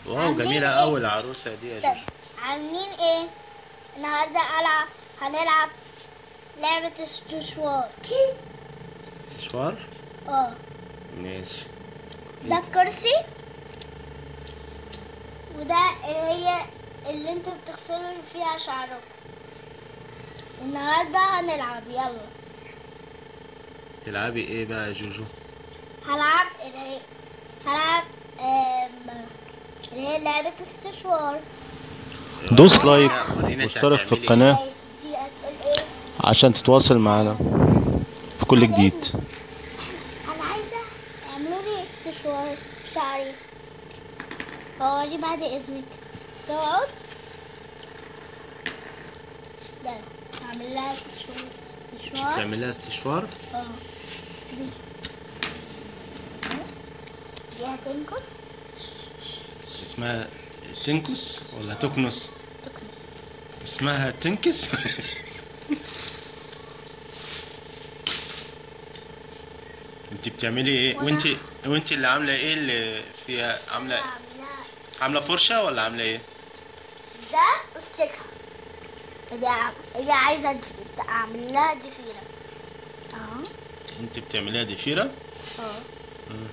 واو عاملين جميلة إيه؟ أوي العروسة دي يا طب جوجو عاملين ايه النهارده العب هنلعب لعبة استشوار استشوار اه ماشي ده الكرسي وده اللي هي اللي انتوا بتغسلوا فيها شعركم النهارده هنلعب يلا تلعبي ايه بقى يا جوجو هلعب اللي هي هلعب آم، اللي هي لعبة استشوار دوس لايك ورينا انت واشترك في هتعملي القناة دي هتقول ايه عشان تتواصل معنا في كل جديد انا عايزه اعملوا لي استشوار في شعري هو دي بعد اذنك تقعد لا اعمل لها استشوار استشوار تعمل لها استشوار اه دي دي هتنكس اسمها تنكس ولا تكنس تكنس اسمها تنكس انت بتعملي ايه وأنا- وانت وانت اللي عامله ايه اللي فيها عامله اعملها عامله فرشه ولا عامله ايه ده استكها هي عم- هي عايزه د- اعمل لها ضفيره اه انت بتعمليها ضفيره اه مم.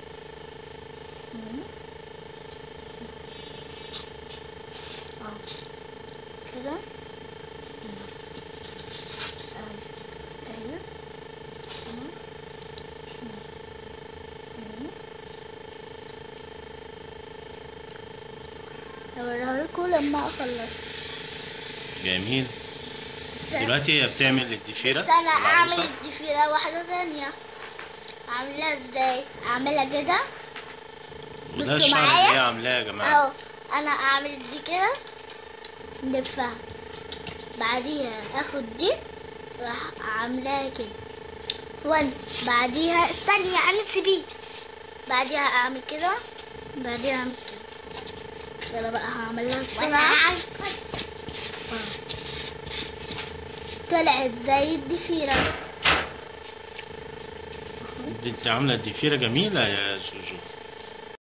مم. اه كده مم. آه. ايوه مم. مم. مم. هوريها لكم لما اخلص جميل استنى دلوقتي هي بتعمل الضفيره بس انا اعمل العروسة. الضفيره واحده ثانيه اعملها ازاي اعملها كده وده بصوا الشعر معايا. اللي هي عاملاه يا جماعه اهو انا اعمل دي كده نلفها بعديها اخد دي راح اعملها كده وان بعديها استني يعني تسيبيه بعديها اعمل كده بعديها اعمل كده يلا بقى هعملها بسرعة آه. طلعت زي الضفيرة دي انت عامله الضفيره جميله يا جوجو